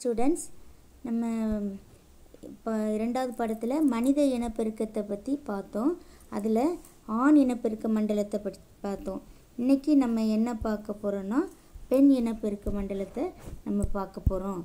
students நம்ம இப்போ இரண்டாவது பாடத்தில் மனித இனப்பெருக்கத்தை பற்றி பார்த்தோம் அதில் ஆண் இனப்பெருக்க மண்டலத்தை பற்றி பார்த்தோம் இன்றைக்கி நம்ம என்ன பார்க்க போகிறோன்னா பெண் இனப்பெருக்க மண்டலத்தை நம்ம பார்க்க போகிறோம்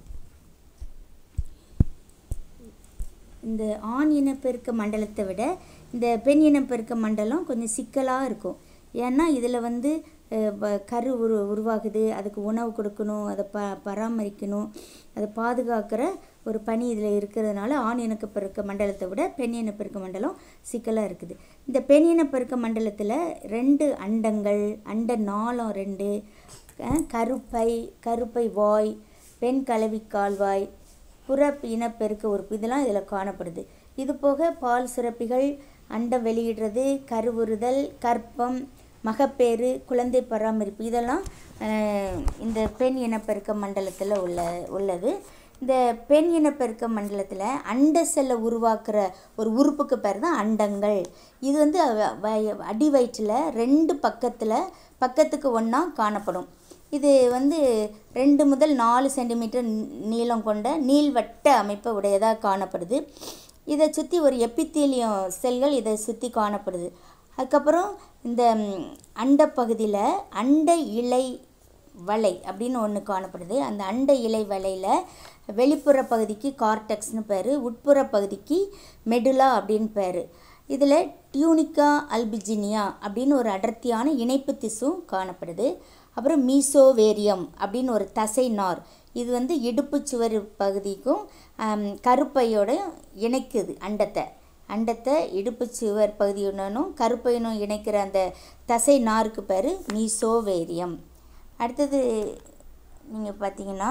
இந்த ஆண் இனப்பெருக்க மண்டலத்தை விட இந்த பெண் இனப்பெருக்க மண்டலம் கொஞ்சம் சிக்கலாக இருக்கும் ஏன்னா இதில் வந்து அஹ், வ- கரு உரு உருவாகுது அதுக்கு உணவு கொடுக்கணும் அதை ப பராமரிக்கணும் அதை பாதுகாக்கிற ஒரு பணி இதில் இருக்கிறதுனால ஆண் இனப்பெருக்க மண்டலத்தை விட பெண் இனப்பெருக்க மண்டலம் சிக்கலாக இருக்குது இந்த பெண் இனப்பெருக்க மண்டலத்தில் ரெண்டு அண்டங்கள் அண்ட நாளம் ரெண்டு அஹ், கருப்பை கருப்பை வாய் பெண் கலவி கால்வாய் புற இனப்பெருக்க உறுப்பு இதெல்லாம் இதில் காணப்படுது இது போக பால் சுரப்பிகள் அண்டம் வெளியிடுறது கருவுறுதல் கற்பம் மகப்பேறு குழந்தை பராமரிப்பு இதெல்லாம் அஹ், இந்த பெண் இனப்பெருக்க மண்டலத்தில் உள்ள உள்ளது இந்த பெண் இனப்பெருக்க மண்டலத்தில் அண்ட செல்லை உருவாக்குற ஒரு உறுப்புக்கு பேர் தான் அண்டங்கள் இது வந்து வ- வய- அடி வயிற்றில் ரெண்டு பக்கத்தில் பக்கத்துக்கு ஒன்றா காணப்படும் இது வந்து ரெண்டு முதல் நாலு சென்டிமீட்டர் நீளம் கொண்ட நீள்வட்ட அமைப்பை உடையதாக காணப்படுது இதை சுற்றி ஒரு எப்பித்தீலியம் செல்கள் இதை சுற்றி காணப்படுது அதுக்கப்புறம் இந்த ம், அண்டப்பகுதியில் அண்ட இலை வலை அப்படின்னு ஒன்று காணப்படுது அந்த அண்ட இலை வலையில் வெளிப்புற பகுதிக்கு கார்டெக்ஸ்னு பேர் உட்புற பகுதிக்கு மெடுலா அப்படின்னு பேர் இதில் டியூனிகா அல்பிஜினியா அப்படின்னு ஒரு அடர்த்தியான இணைப்பு திசும் காணப்படுது அப்புறம் மீசோவேரியம் அப்படின்னு ஒரு தசை நார் இது வந்து இடுப்பு சுவர் பகுதிக்கும் ஆம், கருப்பையோட இணைக்குது அண்டத்தை அண்டத்தை இடுப்பு சுவர் பகுதியுடனும் கருப்பையனும் இணைக்கிற அந்த தசை நாருக்கு பேர் மீசோவேரியம் அடுத்தது நீங்கள் பார்த்தீங்கன்னா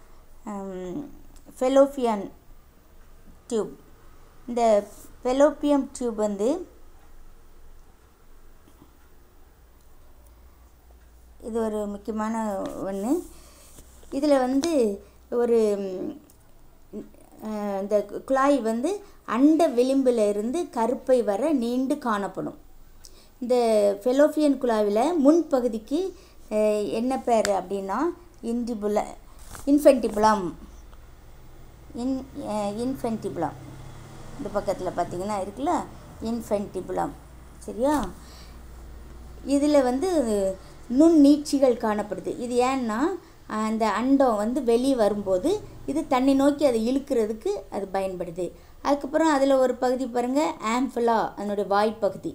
ஃபெலோஃபியன் டியூப் இந்த ஃபெலோப்பியம் டியூப் வந்து இது ஒரு முக்கியமான ஒன்று இதில் வந்து ஒரு ம், அஹ், இந்த குழாய் வந்து அண்ட விளிம்பில் இருந்து கருப்பை வர நீண்டு காணப்படும் இந்த ஃபெலோஃபியன் குழாயில் முன்பகுதிக்கு அஹ், என்ன பேர் அப்படின்னா இன்டிபுல இன்ஃபென்டிபுலம் இன் இன்ஃபென்டிபுலம் இந்த பக்கத்தில் பார்த்தீங்கன்னா இருக்குல்ல இன்ஃபென்டிபுலம் சரியா இதில் வந்து நுண் நீட்சிகள் காணப்படுது இது ஏன்னா அந்த அண்டம் வந்து வெளியே வரும்போது இது தன்னை நோக்கி அதை இழுக்கிறதுக்கு அது பயன்படுது அதுக்கப்புறம் அதில் ஒரு பகுதி பாருங்கள் ஆம்ஃபுலா அதனுடைய வாய்ப்பகுதி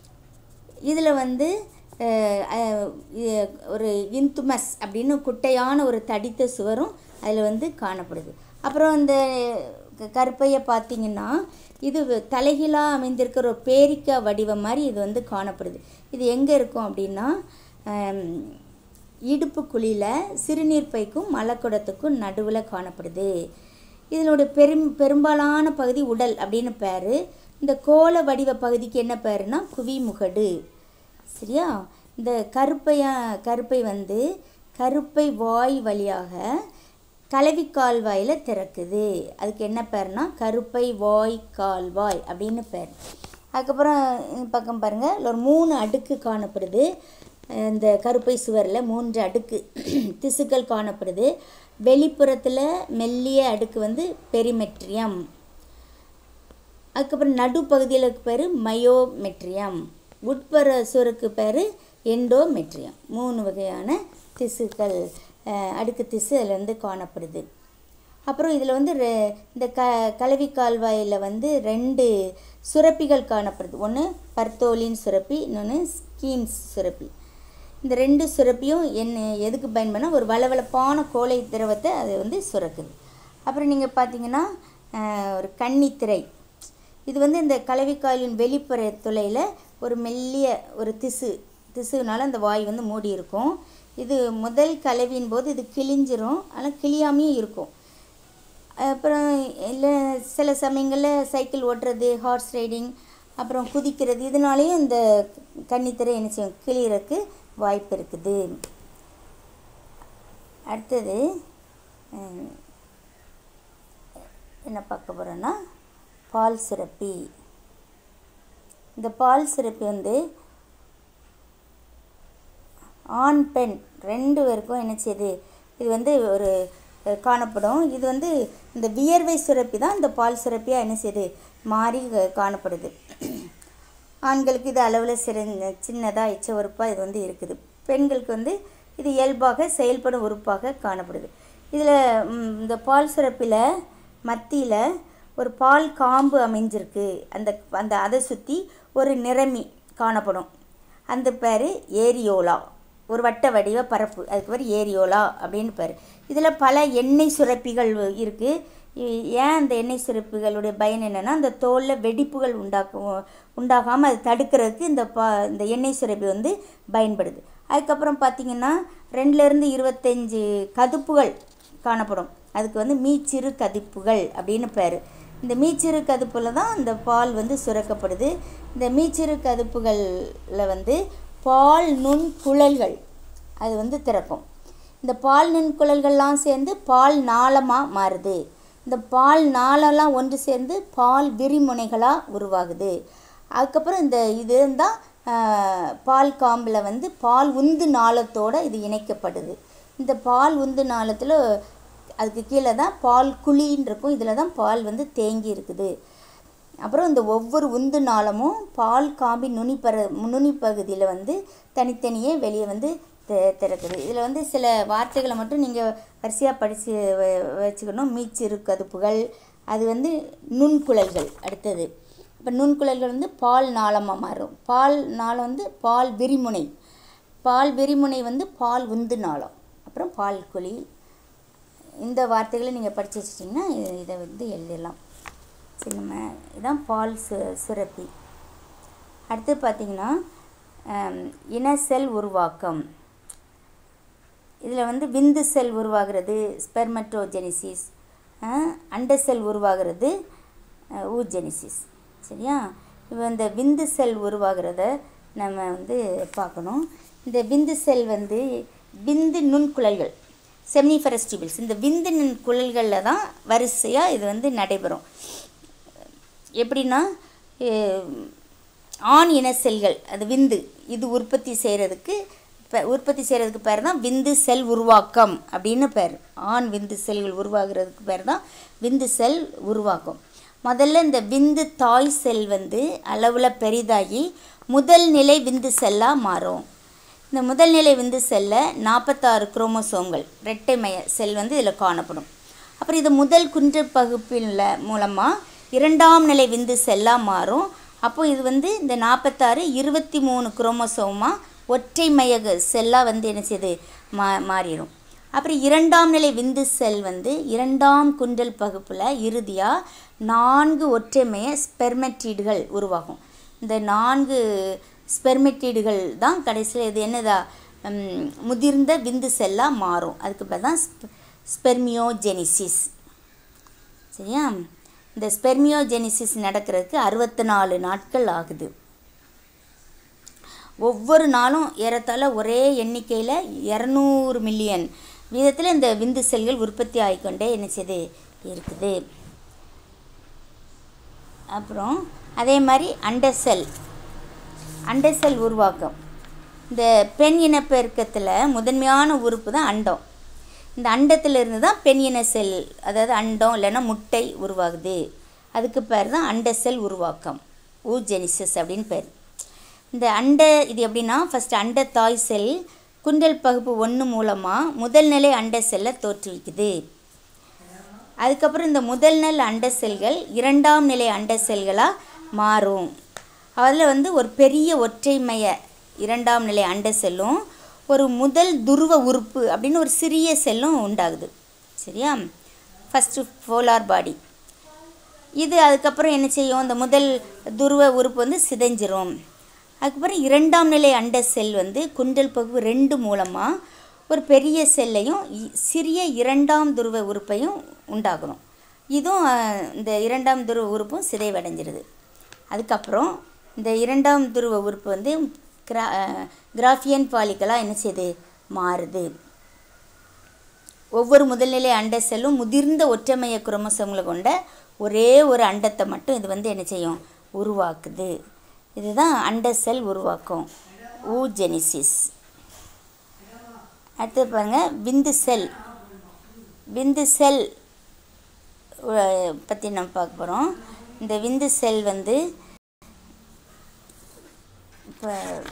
இதில் வந்து அஹ், அஹ், இ- ஒரு இன்துமஸ் அப்படின்னு குட்டையான ஒரு தடித்த சுவரும் அதில் வந்து காணப்படுது அப்புறம் இந்த க- கருப்பையை பார்த்தீங்கன்னா இது வ- தலைகீழாக அமைந்திருக்கிற ஒரு பேரிக்கா வடிவம் மாதிரி இது வந்து காணப்படுது இது எங்கே இருக்கும் அப்படின்னா ஆம், இடுப்பு குழியில் சிறுநீர் பைக்கும் மலக்குடத்துக்கும் நடுவில் காணப்படுது இதனுடைய பெரும் பெரும்பாலான பகுதி உடல் அப்படின்னு பேர் இந்த கோள வடிவ பகுதிக்கு என்ன பேருனா குவிமுகடு சரியா இந்த கருப்பையா கருப்பை வந்து கருப்பை வாய் வழியாக கலவி கால்வாயில் திறக்குது அதுக்கு என்ன பேர்னா கருப்பை வாய் கால்வாய் அப்படின்னு பேர் அதுக்கப்புறம் இந்த பக்கம் பாருங்கள் ஒரு மூணு அடுக்கு காணப்படுது அஹ் இந்த கருப்பை சுவரில் மூன்று அடுக்கு திசுக்கள் காணப்படுது வெளிப்புறத்தில் மெல்லிய அடுக்கு வந்து பெரிமெட்ரியம் அதுக்கப்புறம் நடுப்பகுதியில் பேர் மயோமெட்ரியம் உட்புற சுவருக்கு பேர் எண்டோமெட்ரியம் மூணு வகையான திசுக்கள் அஹ், அடுக்கு திசு அதில் வந்து காணப்படுது அப்புறம் இதில் வந்து ரெ- இந்த க கலவி கால்வாயில் வந்து ரெண்டு சுரப்பிகள் காணப்படுது ஒன்று பர்த்தோலின் சுரப்பி இன்னொன்று ஸ்கீன்ஸ் சுரப்பி இந்த ரெண்டு சுரப்பியும் என்ன எதுக்கு பயன்படுனா ஒரு வளவளப்பான கோலை திரவத்தை அது வந்து சுரக்குது அப்புறம் நீங்கள் பார்த்தீங்கன்னா அஹ், ஒரு கன்னித்திரை இது வந்து இந்த கலவிக்காலின் வெளிப்புற துளையில் ஒரு மெல்லிய ஒரு திசு திசுனால அந்த வாய் வந்து மூடி இருக்கும் இது முதல் கலவியின் போது இது கிழிஞ்சிரும் ஆனால் கிழியாமையும் இருக்கும் அப்புறம் இல்லை சில சமயங்களில் சைக்கிள் ஓட்டுறது ஹார்ஸ் ரைடிங் அப்புறம் குதிக்கிறது இதனாலேயும் இந்த கன்னித்திரை என்ன செய்யும் கிளியறக்கு வாய்ப்பு இருக்குது அடுத்தது ஹம், என்ன பார்க்க போகிறோன்னா பால் சுரப்பி இந்த பால் சுரப்பி வந்து ஆண் பெண் ரெண்டு பேருக்கும் என்ன செய்யுது இது வந்து ஒரு அஹ், காணப்படும் இது வந்து இந்த வியர்வை சுரப்பி தான் இந்த பால் சுரப்பியாக என்ன செய்யுது மாறி அஹ், காணப்படுது ஆண்களுக்கு இது அளவில் சிற சின்னதாக எச்ச உறுப்பாக இது வந்து இருக்குது பெண்களுக்கு வந்து இது இயல்பாக செயல்படும் உறுப்பாக காணப்படுது இதில் இந்த பால் சுரப்பில் மத்தியில் ஒரு பால் காம்பு அமைஞ்சிருக்கு அந்த அந்த அதை சுற்றி ஒரு நிறமி காணப்படும் அந்த பேர் ஏரியோலா ஒரு வட்ட வடிவ பரப்பு அதுக்கு பேர் ஏரியோலா அப்படின்னு பேர் இதில் பல எண்ணெய் சுரப்பிகள் இருக்குது ஏன் அந்த எண்ணெய் சுரப்பிகளுடைய பயன் என்னென்னா அந்த தோலில் வெடிப்புகள் உண்டாக்கும் உண்டாகாமல் அது தடுக்கிறதுக்கு இந்த பா இந்த எண்ணெய் சுரப்பி வந்து பயன்படுது அதுக்கப்புறம் பார்த்திங்கன்னா ரெண்டுலேருந்து இருபத்தஞ்சி கதுப்புகள் காணப்படும் அதுக்கு வந்து மீச்சிறு கதிப்புகள் அப்படின்னு பேர் இந்த மீச்சிறு கதுப்பில் தான் இந்த பால் வந்து சுரக்கப்படுது இந்த மீச்சிறு கதுப்புகளில் வந்து பால் நுண் குழல்கள் அது வந்து திறக்கும் இந்த பால் நுண்குழல்கள்லாம் சேர்ந்து பால் நாளமாக மாறுது இந்த பால் நாளெல்லாம் ஒன்று சேர்ந்து பால் விரிமுனைகளாக உருவாகுது அதுக்கப்புறம் இந்த இது தான் பால் காம்பில் வந்து பால் உந்து நாளத்தோடு இது இணைக்கப்படுது இந்த பால் உந்து நாளத்தில் அதுக்கு கீழே தான் பால் குழின்னு இருக்கும் இதில் தான் பால் வந்து தேங்கி இருக்குது அப்புறம் இந்த ஒவ்வொரு உந்து நாளமும் பால் காம்பின் நுனிப்பற நுனிப்பகுதியில் வந்து தனித்தனியே வெளியே வந்து தெ- திறக்குது இதில் வந்து சில வார்த்தைகளை மட்டும் நீங்கள் வரிசையாக படித்து வச்சுக்கணும் மீச்சிறு கதுப்புகள் அது வந்து நுண்குழல்கள் அடுத்தது இப்போ நுண்குழல்கள் வந்து பால் நாளமாக மாறும் பால் நாளம் வந்து பால் விரிமுனை பால் விரிமுனை வந்து பால் உந்து நாளம் அப்புறம் பால் குழி இந்த வார்த்தைகளை நீங்கள் படித்து வச்சிட்டிங்கன்னா இ- இதை வந்து எழுதிடலாம் சரி நம்ம இதான் பால் சு சுரப்பி அடுத்து பார்த்தீங்கன்னா ஆம், இன செல் உருவாக்கம் இதில் வந்து விந்து செல் உருவாகிறது ஸ்பெர்மட்டோஜெனிசிஸ் அண்ட செல் உருவாகிறது ஊஜெனிசிஸ் சரியா இப்போ இந்த விந்து செல் உருவாகிறத நம்ம வந்து பார்க்கணும் இந்த விந்து செல் வந்து விந்து நுண்குழல்கள் செமினிஃபரஸ் டியூபிள்ஸ் இந்த விந்து நுண் குழல்களில் தான் வரிசையாக இது வந்து நடைபெறும் எப்படின்னா அஹ், ஆண் இன செல்கள் அது விந்து இது உற்பத்தி செய்கிறதுக்கு இப்போ உற்பத்தி செய்கிறதுக்கு பேர் தான் விந்து செல் உருவாக்கம் அப்படின்னு பேர் ஆண் விந்து செல்கள் உருவாகிறதுக்கு பேர் தான் விந்து செல் உருவாக்கம் முதல்ல இந்த விந்து தாய் செல் வந்து அளவில் பெரிதாகி முதல் நிலை விந்து செல்லாக மாறும் இந்த முதல் நிலை விந்து செல்லில் நாற்பத்தாறு குரோமோசோம்கள் இரட்டை மைய செல் வந்து இதில் காணப்படும் அப்புறம் இது முதல் குன்று பகுப்பில் மூலமாக இரண்டாம் நிலை விந்து செல்லாக மாறும் அப்போ இது வந்து இந்த நாற்பத்தாறு இருபத்தி மூணு குரோமோசோமாக ஒற்றை மைய செல்லாக வந்து என்ன செய்யுது மா மாறிடும் அப்புறம் இரண்டாம் நிலை விந்து செல் வந்து இரண்டாம் குண்டல் பகுப்பில் இறுதியாக நான்கு ஒற்றைமைய ஸ்பெர்மெட்டீடுகள் உருவாகும் இந்த நான்கு ஸ்பெர்மெட்டீடுகள் தான் கடைசியில் இது என்னதா ம், முதிர்ந்த விந்து செல்லாக மாறும் அதுக்கு பேர் தான் ஸ்பெர்மியோஜெனிசிஸ் சரியா இந்த ஸ்பெர்மியோஜெனிசிஸ் நடக்கிறதுக்கு அறுபத்தி நாலு நாட்கள் ஆகுது ஒவ்வொரு நாளும் ஏறத்தாழ ஒரே எண்ணிக்கையில் இரநூறு மில்லியன் வீதத்தில் இந்த விந்து செல்கள் உற்பத்தி ஆகிக்கொண்டே என்ன செய்யுது இருக்குது அப்புறம் அதே மாதிரி அண்ட செல் அண்ட செல் உருவாக்கம் இந்த பெண் இனப்பெருக்கத்தில் முதன்மையான உறுப்பு தான் அண்டம் இந்த அண்டத்திலிருந்து தான் பெண் இன செல் அதாவது அண்டம் இல்லைன்னா முட்டை உருவாகுது அதுக்கு பேர் தான் அண்ட செல் உருவாக்கம் ஊஜெனிசிஸ் அப்படின்னு பேர் இந்த அண்ட இது எப்படின்னா ஃபஸ்ட்டு அண்ட தாய் செல் குண்டல் பகுப்பு ஒன்று மூலமாக முதல் நிலை அண்ட செல்லை தோற்றுவிக்குது அதுக்கப்புறம் இந்த முதல் நிலை அண்ட செல்கள் இரண்டாம் நிலை அண்ட செல்களாக மாறும் அதில் வந்து ஒரு பெரிய ஒற்றைமைய இரண்டாம் நிலை அண்ட செல்லும் ஒரு முதல் துருவ உறுப்பு அப்படின்னு ஒரு சிறிய செல்லும் உண்டாகுது சரியா ஃபஸ்ட்டு போலார் பாடி இது அதுக்கப்புறம் என்ன செய்யும் இந்த முதல் துருவ உறுப்பு வந்து சிதைஞ்சிரும் அதுக்கப்புறம் இரண்டாம் நிலை அண்ட செல் வந்து குண்டல் பகுப்பு ரெண்டு மூலமாக ஒரு பெரிய செல்லையும் இ- சிறிய இரண்டாம் துருவ உறுப்பையும் உண்டாகணும் இதுவும் அஹ், இந்த இரண்டாம் துருவ உறுப்பும் சிதைவடைஞ்சிருது அதுக்கப்புறம் இந்த இரண்டாம் துருவ உறுப்பு வந்து கிரா அஹ், கிராஃபியன் பாலிக்கலாக என்ன செய்யுது மாறுது ஒவ்வொரு முதல்நிலை அண்ட செல்லும் முதிர்ந்த ஒற்றைமைய குரோமோசோம்களை கொண்ட ஒரே ஒரு அண்டத்தை மட்டும் இது வந்து என்ன செய்யும் உருவாக்குது இதுதான் அண்ட செல் உருவாக்கம் ஊஜெனிசிஸ் அடுத்து பாருங்க விந்து செல் விந்து செல் பற்றி நம்ம பார்க்க போகிறோம் இந்த விந்து செல் வந்து இப்போ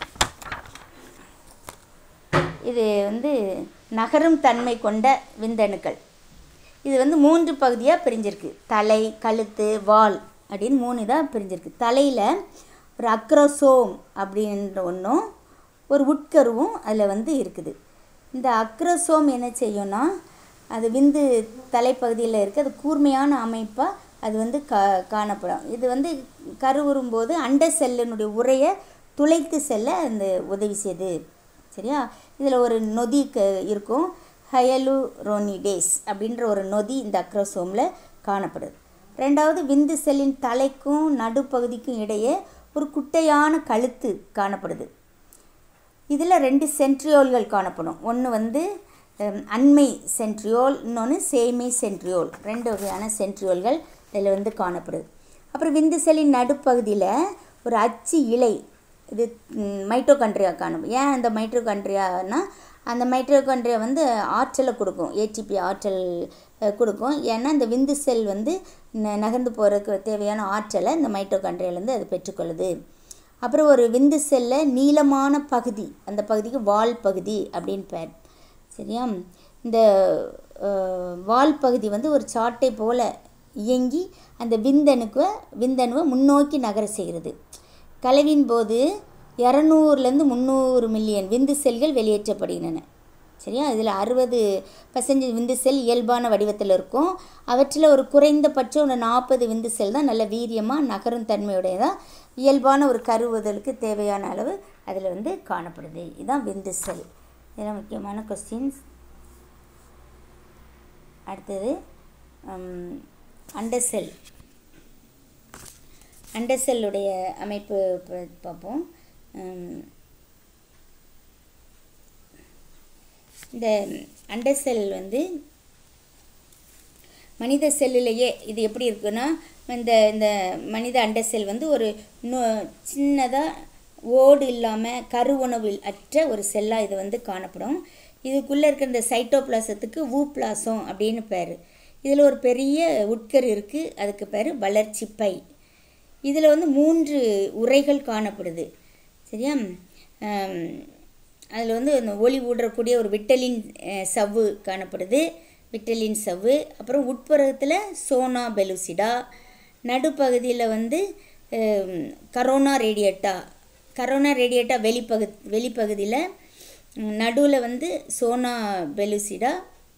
இது வந்து நகரும் தன்மை கொண்ட விந்தணுக்கள் இது வந்து மூன்று பகுதியாக பிரிஞ்சிருக்கு தலை கழுத்து வால் அப்படின்னு மூணு இதாக பிரிஞ்சிருக்கு தலையில் ஒரு அக்ரோசோம் அப்படின்ற ஒன்றும் ஒரு உட்கருவும் அதில் வந்து இருக்குது இந்த அக்ரோசோம் என்ன செய்யும்னா அது விந்து தலைப்பகுதியில் இருக்க அது கூர்மையான அமைப்பாக அது வந்து கா காணப்படும் இது வந்து கருவுறும் போது அண்ட செல்லினுடைய உரையை துளைத்து செல்ல அந்த உதவி செய்யுது சரியா இதில் ஒரு நொதி க இருக்கும் ஹயலுரோனிடேஸ் அப்படின்ற ஒரு நொதி இந்த அக்ரோசோமில் காணப்படுது ரெண்டாவது விந்து செல்லின் தலைக்கும் நடுப்பகுதிக்கும் இடையே ஒரு குட்டையான கழுத்து காணப்படுது இதில் ரெண்டு சென்ட்ரியோல்கள் காணப்படும் ஒன்று வந்து அண்மை சென்ட்ரியோல் இன்னொன்று சேமை சென்ட்ரியோல் ரெண்டு வகையான சென்ட்ரியோல்கள் இதில் வந்து காணப்படுது அப்புறம் விந்து செல்லின் நடுப்பகுதியில் ஒரு அச்சு இலை இது மைட்டோகண்ட்ரியா காணும் ஏன் அந்த மைட்ரோகண்ட்ரியானா அந்த மைட்ரோகண்ட்ரியா வந்து ஆற்றலை கொடுக்கும் ஏடிபி ஆற்றல் கொடுக்கும் ஏன்னா இந்த விந்து செல் வந்து நகர்ந்து போகிறதுக்கு தேவையான ஆற்றலை இந்த மைட்டோகண்ட்ரியாலேருந்து அது பெற்றுக்கொள்ளுது அப்புறம் ஒரு விந்து செல்ல நீளமான பகுதி அந்த பகுதிக்கு வால் பகுதி அப்படின்னு பேர் சரியா இந்த வால் பகுதி வந்து ஒரு சாட்டை போல் இயங்கி அந்த விந்தணுக்கு விந்தணுவை முன்னோக்கி நகர செய்கிறது கலவின் போது இரநூறுலேருந்து முந்நூறு மில்லியன் விந்து செல்கள் வெளியேற்றப்படுகின்றன சரியா இதில் அறுபது பர்சன்டேஜ் விந்து செல் இயல்பான வடிவத்தில் இருக்கும் அவற்றில் ஒரு குறைந்தபட்சம் ஒரு நாற்பது விந்து செல் தான் நல்ல வீரியமாக நகரும் தன்மையுடையதாக இயல்பான ஒரு கருவுதலுக்கு தேவையான அளவு அதில் வந்து காணப்படுது இதுதான் விந்து செல் இதெல்லாம் முக்கியமான கொஸ்டின்ஸ் அடுத்தது அண்டர் செல் அண்டர் செல்லுடைய அமைப்பு பார்ப்போம் இந்த அண்டர் செல் வந்து மனித செல்லுலேயே இது எப்படி இருக்குன்னா இந்த இந்த மனித அண்டர் செல் வந்து ஒரு சின்னதாக ஓடு இல்லாமல் கருவுணவில் அற்ற ஒரு செல்லாக இது வந்து காணப்படும் இதுக்குள்ளே இருக்கிற இந்த சைட்டோபிளாசத்துக்கு ஊப்ளாசம் அப்படின்னு பேர் இதில் ஒரு பெரிய உட்கரு இருக்குது அதுக்கு பேர் வளர்ச்சி பை இதில் வந்து மூன்று உரைகள் காணப்படுது சரியா அதில் வந்து அந்த ஒளி ஊடுறக்கூடிய ஒரு விட்டலின் சவ்வு காணப்படுது விட்டலின் சவ்வு அப்புறம் உட்புறத்தில் சோனா பெலுசிடா நடுப்பகுதியில் வந்து கரோனா ரேடியேட்டா கரோனா ரேடியேட்டா வெளிப்பகு வெளிப்பகுதியில் நடுவில் வந்து சோனா பெலுசிடா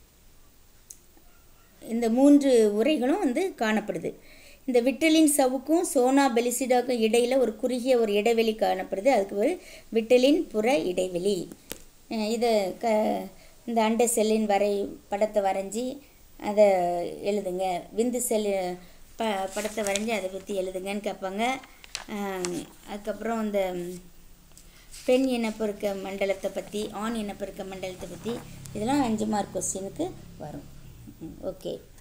இந்த மூன்று உரைகளும் வந்து காணப்படுது இந்த விட்டலின் சவுக்கும் சோனா பெலிசிடாவுக்கும் இடையில் ஒரு குறுகிய ஒரு இடைவெளி காணப்படுது அதுக்கு ஒரு விட்டலின் புற இடைவெளி இதை க இந்த அண்டை செல்லின் வரை படத்தை வரைஞ்சி அதை எழுதுங்க விந்து செல் ப படத்தை வரைஞ்சி அதை பற்றி எழுதுங்கன்னு கேட்பாங்க அதுக்கப்புறம் இந்த பெண் இனப்பெருக்க மண்டலத்தை பற்றி ஆண் இனப்பெருக்க மண்டலத்தை பற்றி இதெல்லாம் அஞ்சு மார்க் கொஸ்டினுக்கு வரும் ஓகே